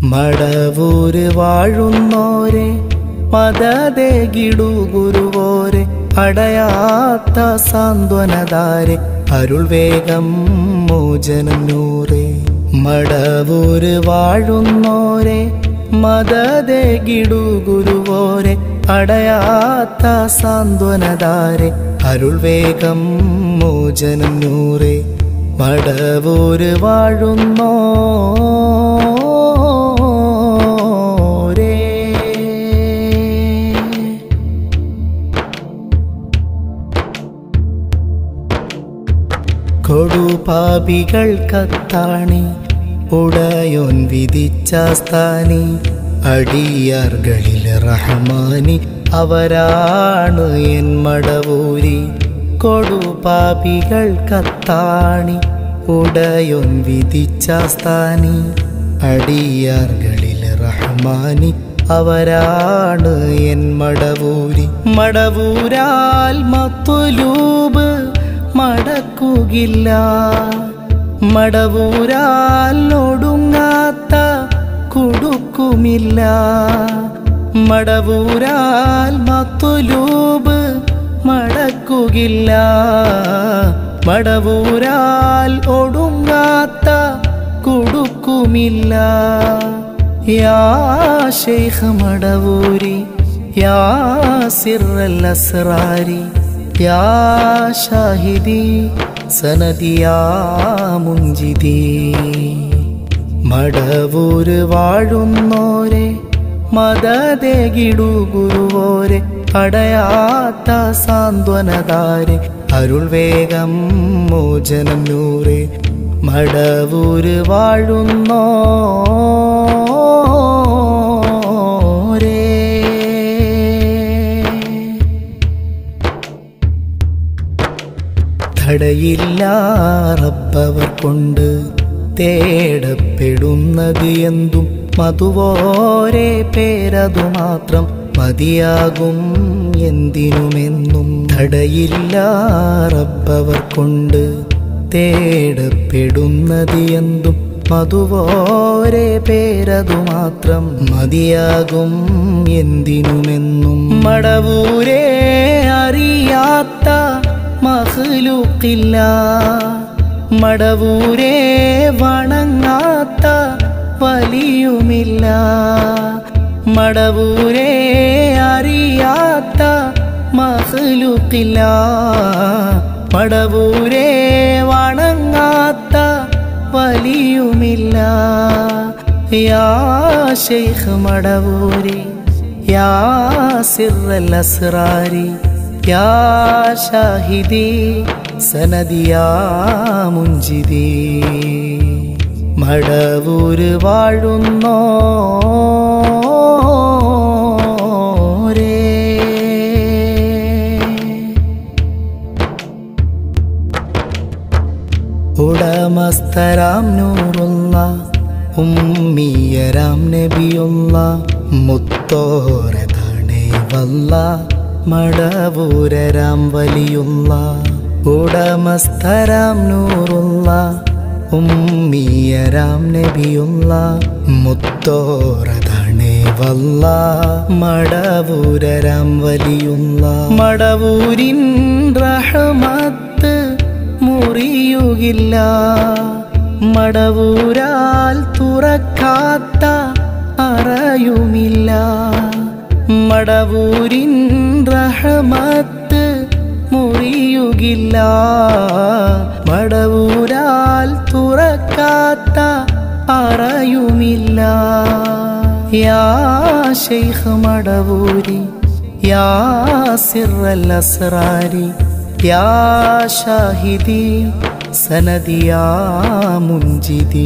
മടവൂര് വാഴുന്നോരെ മതദേകിടു ഗുരുവോരെ അടയാത്ത സാന്ത്വനതാരെ അരുൾ വേഗം മോചനം നൂറേ മടവൂര് വാഴുന്നോരെ മതദേകിടു ഗുരുവോരെ അടയാത്ത സാന്ത്വനതാരെ അരുൾ വേഗം മോചനം നൂറേ മടവൂര് വാഴുന്നോരേ കൊടുപാപികൾ കത്താണി ഉടയോൻ വിധിച്ച സ്ഥാനി അടിയാർകളിൽ റഹ്മാനി അവരാണ് എൻ മടവൂരി കൊടുപാപികൾ കത്താണി ഉടയോൻ വിധിച്ച സ്ഥാനി അടിയാർകളിൽ റഹ്മാനി അവരാണ് എൻ മടവൂരി മടവൂരാൽ മത്തുലൂബ് മടക്കുകില്ല മടവൂരാൽ ഒടുങ്ങാത്ത കുടുക്കുമില്ല മടവൂരാൽ മത്തുലൂബ് മടക്കുകില്ല മടവൂരാൽ ഒടുങ്ങാത്ത കുടുക്കുമില്ല യാ ശൈഖ് മടവൂരി യാ സിറൽ അസ്റാരി യാ ഷാഹിദി സനദിയാ മുഞ്ചിതി മടവൂര് വാഴുന്നോരെ മതദേകിടു ഗുരുവോരെ അടയാത്ത സാന്ത്വനതാരെ അരുൾ വേഗം മോചനം നൂറെ മടവൂര് വാഴുന്നോരേ തടയില്ല റബ്ബവർ കൊണ്ട് തേടപ്പെടുന്നത് എന്തും മധുവോരെ പേരതു മാത്രം മതിയാകും എന്തിനുമെന്നും തടയില്ല റബ്ബവർ കൊണ്ട് തേടപ്പെടുന്നത് എന്തും മധുവോരെ പേരതു മാത്രം മതിയാകും എന്തിനുമെന്നും മടവൂരെ അറിയാത്ത മഹ്ലൂക്കില്ല മടവൂരെ വണങ്ങാത്ത വലിയുമില്ല മടവൂരെ അറിയാത്ത മഹ്ലൂക്കില്ല മടവൂരെ വണങ്ങാത്ത വലിയുമില്ല യാ ശൈഖ് മടവൂരി യാ സിറൽ അസ്റാരി യാ ഷാഹിദി സനദിയാ മുഞ്ചിതി മടവൂര് വാഴുന്നോരേ ഉടമസ്ഥരാം നൂറുള്ള ഉമ്മിയരാം നബിയുള്ള മുത്തോരതാണേ വല്ല മടവൂരരാം വലിയുള്ള ഉടമസ്ഥരാം നൂറുള്ള ഉമ്മിയരാം നബിയുള്ള മുത്തോരതാണേ വല്ല മടവൂരരാം വലിയുള്ള മടവൂരിൻ റഹമത്ത് മുറിയുകില്ല മടവൂരാൽ തുറക്കാത്ത അറയുമില്ല മടവൂരിൻ റഹമത്ത് മുറിയുകില്ല മടവൂരാൽ തുറക്കാത്ത അറയുമില്ല യാ ശൈഖ് മടവൂരി യാ സിറൽ അസ്റാരി യാ ഷാഹിദി സനദിയാ മുഞ്ചിതി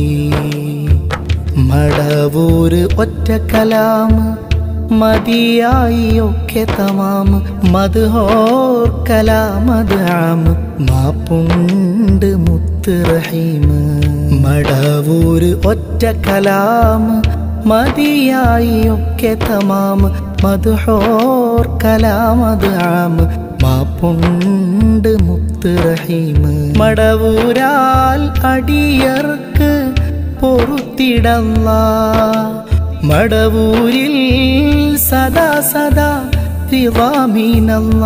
മടവൂര് ഒറ്റ കലാമ് മതിയായി ഒക്കെ തമാമ് മദ്ഹോർ കലാമത് ആമ് മാപ്പുണ്ട് മുത്ത് റഹീമ് മടവൂര് ഒറ്റ കലാമ് മതിയായി ഒക്കെ തമാമ് മദ്ഹോർ കലാമത് ആമ് മാപ്പുണ്ട് മുത്ത് റഹീമ് മടവൂരാൽ അടിയർക്ക് പൊറുത്തിടല്ല മടവൂരിൽ സദാ സദാ റിവാമീനല്ല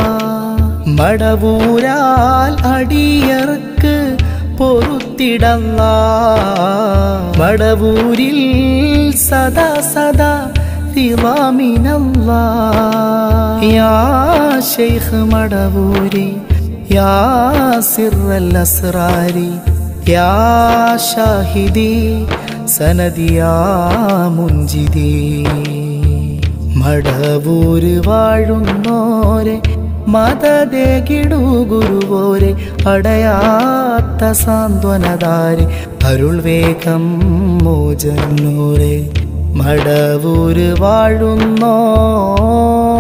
മടവൂരാൽ അടിയർക്ക് പൊറുത്തിടല്ല മടവൂരിൽ സദാ സദാ റിവാമീനല്ല യാ ശൈഖ് മടവൂരി യാ സിറൽ അസ്റാരി യാ ഷാഹിദി സനദിയാ മുഞ്ചിതേ മടവൂര് വാഴുന്നോരെ മതദേകിടു ഗുരുവോരെ അടയാത്ത സാന്ത്വനതാരെ അരുൾ വേഗം മോചനൂരെ മടവൂര് വാഴുന്നോ